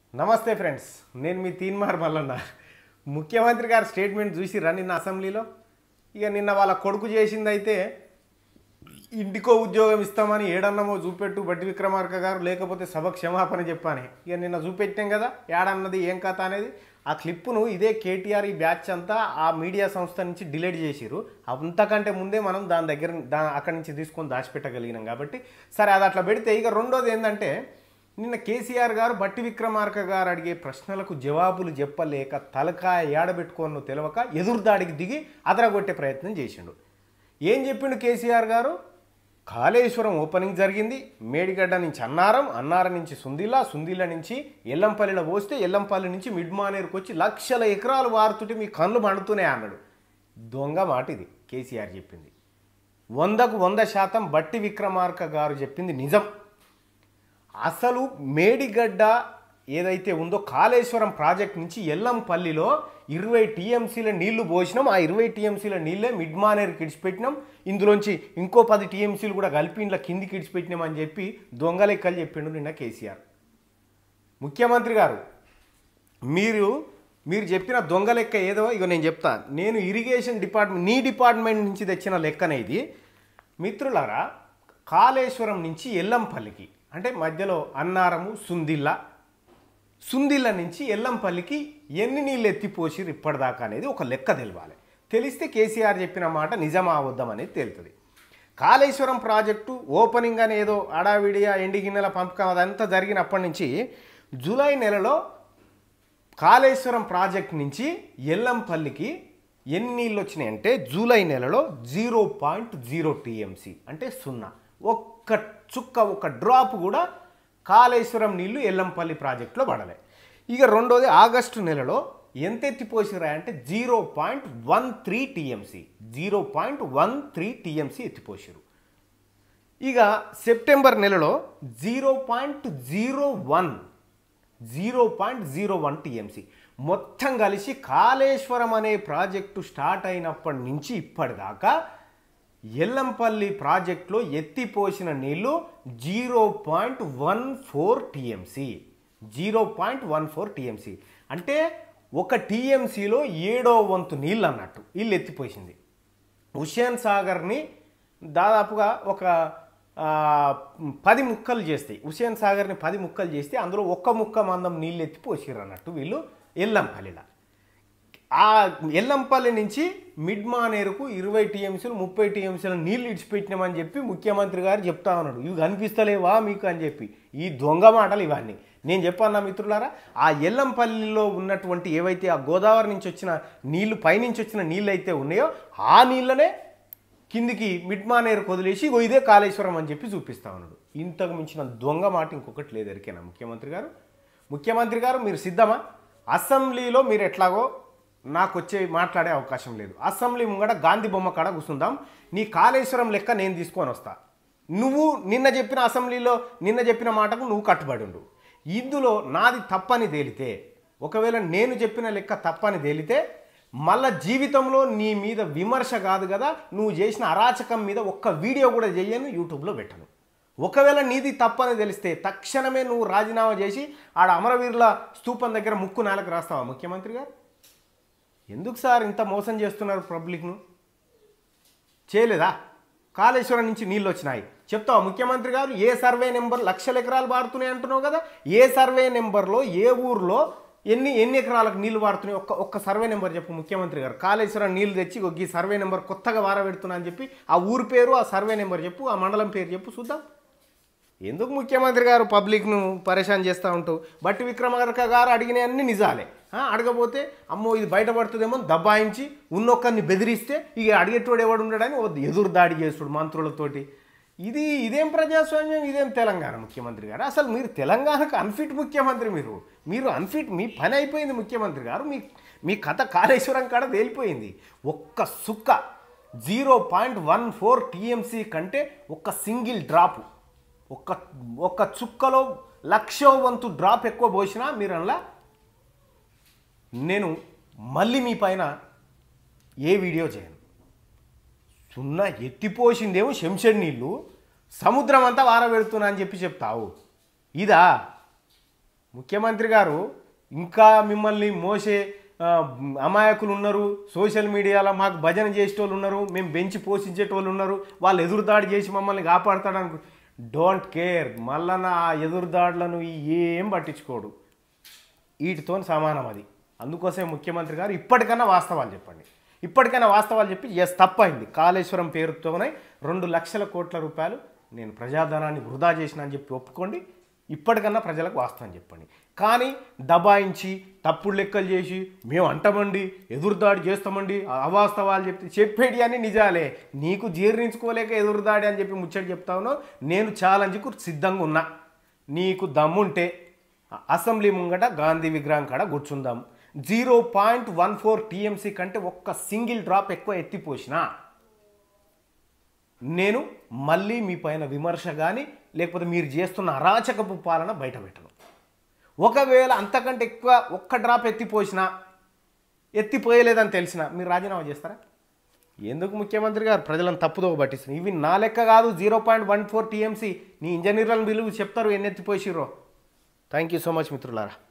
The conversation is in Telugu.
నమస్తే ఫ్రెండ్స్ నేను మీ తీన్మార్ మల్లన్న ముఖ్యమంత్రి గారి స్టేట్మెంట్ చూసిర్రా నిన్న అసెంబ్లీలో ఇక నిన్న వాళ్ళ కొడుకు చేసిందైతే ఇంటికో ఉద్యోగం ఇస్తామని ఏడన్నమో చూపెట్టు బట్టి విక్రమార్క గారు లేకపోతే సభ క్షమాపణ చెప్పాని ఇక నిన్న చూపెట్టాం కదా ఏడన్నది ఏం కథ అనేది ఆ క్లిప్పును ఇదే కేటీఆర్ ఈ బ్యాచ్ అంతా ఆ మీడియా సంస్థ నుంచి డిలీట్ చేసిరు అంతకంటే ముందే మనం దాని దగ్గర దా అక్కడి నుంచి తీసుకొని దాచిపెట్టగలిగినాం కాబట్టి సరే అది అట్లా పెడితే ఇక రెండోది ఏంటంటే నిన్న కేసీఆర్ గారు బట్టి విక్రమార్క గారు అడిగే ప్రశ్నలకు జవాబులు చెప్పలేక తలకాయ ఏడబెట్టుకోను తెలవక ఎదురుదాడికి దిగి అదరగొట్టే ప్రయత్నం చేసిండు ఏం చెప్పిండు కేసీఆర్ గారు కాళేశ్వరం ఓపెనింగ్ జరిగింది మేడిగడ్డ నుంచి అన్నారం అన్నారం నుంచి సుందిలా సుందిల నుంచి ఎల్లంపల్లిలో పోస్తే ఎల్లంపల్లి నుంచి మిడ్ మానేరుకు వచ్చి లక్షల ఎకరాలు వారుతుంటే మీ కళ్ళు మండుతూనే అన్నాడు దొంగ మాట ఇది కేసీఆర్ చెప్పింది వందకు వంద శాతం బట్టి విక్రమార్క గారు చెప్పింది నిజం అసలు మేడిగడ్డ ఏదైతే ఉందో కాళేశ్వరం ప్రాజెక్ట్ నుంచి ఎల్లంపల్లిలో ఇరవై టీఎంసీల నీళ్లు పోసినాం ఆ ఇరవై టీఎంసీల నీళ్ళే మిడ్ మానేరు కిడిచిపెట్టినాం ఇందులోంచి ఇంకో పది టీఎంసీలు కూడా కలిపి ఇంట్లో కిందికి కిడిచిపెట్టినాం అని చెప్పి దొంగ లెక్కలు చెప్పిండు నిన్న కేసీఆర్ ముఖ్యమంత్రి గారు మీరు మీరు చెప్పిన దొంగ లెక్క ఏదో ఇగో నేను చెప్తా నేను ఇరిగేషన్ డిపార్ట్మెంట్ నీ డిపార్ట్మెంట్ నుంచి తెచ్చిన లెక్కనే ఇది మిత్రులారా కాళేశ్వరం నుంచి ఎల్లంపల్లికి అంటే మధ్యలో అన్నారము సుందిల్ల సుందిల్ల నుంచి ఎల్లంపల్లికి ఎన్ని నీళ్ళు ఎత్తిపోసిరు ఇప్పటిదాకా అనేది ఒక లెక్క తెలవాలి తెలిస్తే కేసీఆర్ చెప్పిన మాట నిజమా అవద్దం అనేది తేలుతుంది కాళేశ్వరం ప్రాజెక్టు ఓపెనింగ్ అని ఏదో అడావిడియా ఎండి గిన్నెల పంపకం అదంతా జరిగినప్పటి నుంచి జూలై నెలలో కాళేశ్వరం ప్రాజెక్ట్ నుంచి ఎల్లంపల్లికి ఎన్ని నీళ్ళు వచ్చినాయి అంటే జూలై నెలలో జీరో పాయింట్ జీరో టీఎంసీ అంటే సున్నా ఒక్క చుక్క ఒక డ్రాప్ కూడా కాళేశ్వరం నీళ్లు ఎల్లంపల్లి ప్రాజెక్టులో పడలే ఇక రెండోది ఆగస్టు నెలలో ఎంత ఎత్తిపోసిరా అంటే zero point one three TMC zero point one three TMC ఎత్తిపోసిరు ఇక సెప్టెంబర్ నెలలో zero point zero one zero point zero one TMC మొత్తం కలిసి కాళేశ్వరం అనే ప్రాజెక్టు స్టార్ట్ అయినప్పటి నుంచి ఇప్పటిదాకా ఎల్లంపల్లి ప్రాజెక్టులో ఎత్తిపోసిన నీళ్లు zero point one four TMC zero point one four TMC అంటే ఒక టీఎంసీలో ఏడో వంతు నీళ్ళు అన్నట్టు వీళ్ళు ఎత్తిపోసింది హుషేన్ సాగర్ని దాదాపుగా ఒక ఆ, పది ముక్కలు చేస్తాయి హుషేన్ సాగర్ని పది ముక్కలు చేస్తే అందులో ఒక్క ముక్క మందం నీళ్ళు ఎత్తి పోసిర్రు అన్నట్టు వీళ్ళు ఎల్లంపల్లిలో ఆ ఎల్లంపల్లి నుంచి మిడ్ మానేరుకు ఇరవై టీఎంసీలు ముప్పై టీఎంసీలు నీళ్లు ఇడిచిపెట్టినామని చెప్పి ముఖ్యమంత్రి గారు చెప్తా ఉన్నాడు ఇవి కనిపిస్తలేవా మీకు అని చెప్పి ఈ దొంగ మాటలు ఇవన్నీ నేను చెప్పాను మిత్రులారా ఆ ఎల్లంపల్లిలో ఉన్నటువంటి ఏవైతే ఆ గోదావరి నుంచి వచ్చిన నీళ్లు పైనుంచి వచ్చిన నీళ్ళు అయితే ఉన్నాయో ఆ నీళ్ళనే కిందికి మిడ్ మానేరు వదిలేసి ఇగో ఇదే కాళేశ్వరం అని చెప్పి చూపిస్తా ఉన్నాడు ఇంతకు మించిన దొంగ మాట ఇంకొకటి లేదు ఎరికేనా ముఖ్యమంత్రి గారు ముఖ్యమంత్రి గారు మీరు సిద్ధమా అసెంబ్లీలో మీరు ఎట్లాగో నాకు వచ్చే మాట్లాడే అవకాశం లేదు అసెంబ్లీ ముంగట గాంధీ బొమ్మ కాడ కూర్చుందాం నీ కాళేశ్వరం లెక్క నేను తీసుకొని వస్తా నువ్వు నిన్న చెప్పిన అసెంబ్లీలో నిన్న చెప్పిన మాటకు నువ్వు కట్టుబడి ఉండు ఇందులో నాది తప్పని తేలితే ఒకవేళ నేను చెప్పిన లెక్క తప్పని తేలితే మళ్ళా జీవితంలో నీ మీద విమర్శ కాదు కదా నువ్వు చేసిన అరాచకం మీద ఒక్క వీడియో కూడా చేయను యూట్యూబ్లో పెట్టను ఒకవేళ నీది తప్పని తెలిస్తే తక్షణమే నువ్వు రాజీనామా చేసి ఆడ అమరవీరుల స్తూపం దగ్గర ముక్కు నాలకు రాస్తావా ముఖ్యమంత్రి గారు ఎందుకు సార్ ఇంత మోసం చేస్తున్నారు పబ్లిక్ను చేయలేదా కాళేశ్వరం నుంచి నీళ్ళు వచ్చినాయి చెప్తావా ముఖ్యమంత్రి గారు ఏ సర్వే నెంబర్ లక్షల ఎకరాలు వాడుతున్నాయి అంటున్నావు కదా ఏ సర్వే నెంబర్లో ఏ ఊర్లో ఎన్ని ఎన్ని ఎకరాలకు నీళ్లు వాడుతున్నాయి ఒక్క ఒక్క సర్వే నెంబర్ చెప్పు ముఖ్యమంత్రి గారు కాళేశ్వరం నీళ్లు తెచ్చి ఒక ఈ సర్వే నెంబర్ కొత్తగా వారబెడుతున్నా అని చెప్పి ఆ ఊరు పేరు ఆ సర్వే నెంబర్ చెప్పు ఆ మండలం పేరు చెప్పు చూద్దాం ఎందుకు ముఖ్యమంత్రి గారు పబ్లిక్ను పరేషాన్ చేస్తూ ఉంటావు బట్టి విక్రమార్క గారు అడిగిన అన్ని నిజాలే ఆ, అడగపోతే అమ్మో ఇది బయటపడుతుందేమో అని దబ్బాయించి ఉన్నొక్కరిని బెదిరిస్తే ఇక అడిగేటోడు ఎవడు ఉండడని ఓ ఎదురు దాడి చేస్తుడు మంత్రులతోటి ఇది ఇదేం ప్రజాస్వామ్యం ఇదేం తెలంగాణ ముఖ్యమంత్రి గారు అసలు మీరు తెలంగాణకు అన్ఫిట్ ముఖ్యమంత్రి మీరు మీరు అన్ఫిట్ మీ పని అయిపోయింది ముఖ్యమంత్రి గారు మీ మీ కథ కాళేశ్వరం కాడ తేలిపోయింది ఒక్క సుక్క zero point one four TMC కంటే ఒక్క సింగిల్ డ్రాప్ ఒక్క ఒక్క చుక్కలో లక్షో వంతు డ్రాప్ ఎక్కువ పోసినా మీరు అందులో నేను మళ్ళీ మీ పైన ఏ వీడియో చేయను సున్నా ఎత్తిపోసిందేమో శంషడ్ నీళ్ళు సముద్రం అంతా వారబెడుతున్నా అని చెప్పి చెప్తావు ఇదా ముఖ్యమంత్రి గారు ఇంకా మిమ్మల్ని మోసే ఆ, అమాయకులు ఉన్నారు సోషల్ మీడియాలో మాకు భజన చేసేటోళ్ళు ఉన్నారు మేము బెంచి పోషించేటోళ్ళు ఉన్నారు వాళ్ళు ఎదురుదాడి చేసి మమ్మల్ని కాపాడతాడనుకు డోంట్ కేర్ మళ్ళా నా ఎదురుదాడులను ఏం పట్టించుకోడు వీటితో సమానం అది అందుకోసమే ముఖ్యమంత్రి గారు ఇప్పటికన్నా వాస్తవాలు చెప్పండి ఇప్పటికైనా వాస్తవాలు చెప్పి ఎస్ తప్పైంది కాళేశ్వరం పేరుతోనే రెండు లక్షల కోట్ల రూపాయలు నేను ప్రజాధనాన్ని వృధా చేసిన అని చెప్పి ఒప్పుకోండి ఇప్పటికన్నా ప్రజలకు వాస్తవం చెప్పండి కానీ దబాయించి తప్పుడు లెక్కలు చేసి మేము అంటామండి ఎదురుదాడి చేస్తామండి అవాస్తవాలు చెప్తే చెప్పేటి అని నిజాలే నీకు జీర్ణించుకోలేక ఎదురుదాడి అని చెప్పి ముచ్చట చెప్తావునో నేను ఛాలెంజ్కు సిద్ధంగా ఉన్నా నీకు దమ్ముంటే అసెంబ్లీ ముంగట గాంధీ విగ్రహం కాడ కూర్చుందాం zero point one four TMC కంటే ఒక్క సింగిల్ డ్రాప్ ఎక్కువ ఎత్తిపోసినా నేను మళ్ళీ మీ పైన విమర్శ కానీ లేకపోతే మీరు చేస్తున్న అరాచకపు పాలన బయట పెట్టను ఒకవేళ అంతకంటే ఎక్కువ ఒక్క డ్రాప్ ఎత్తిపోసినా ఎత్తిపోయలేదని తెలిసిన మీరు రాజీనామా చేస్తారా ఎందుకు ముఖ్యమంత్రి గారు ప్రజలను తప్పుదో పట్టిస్తున్నారు ఇవి నా లెక్క కాదు zero point one four TMC నీ ఇంజనీర్లను బిలువ చెప్తారు ఎన్ని ఎత్తిపోసిర్రో థ్యాంక్ యూ సో మచ్ మిత్రులారా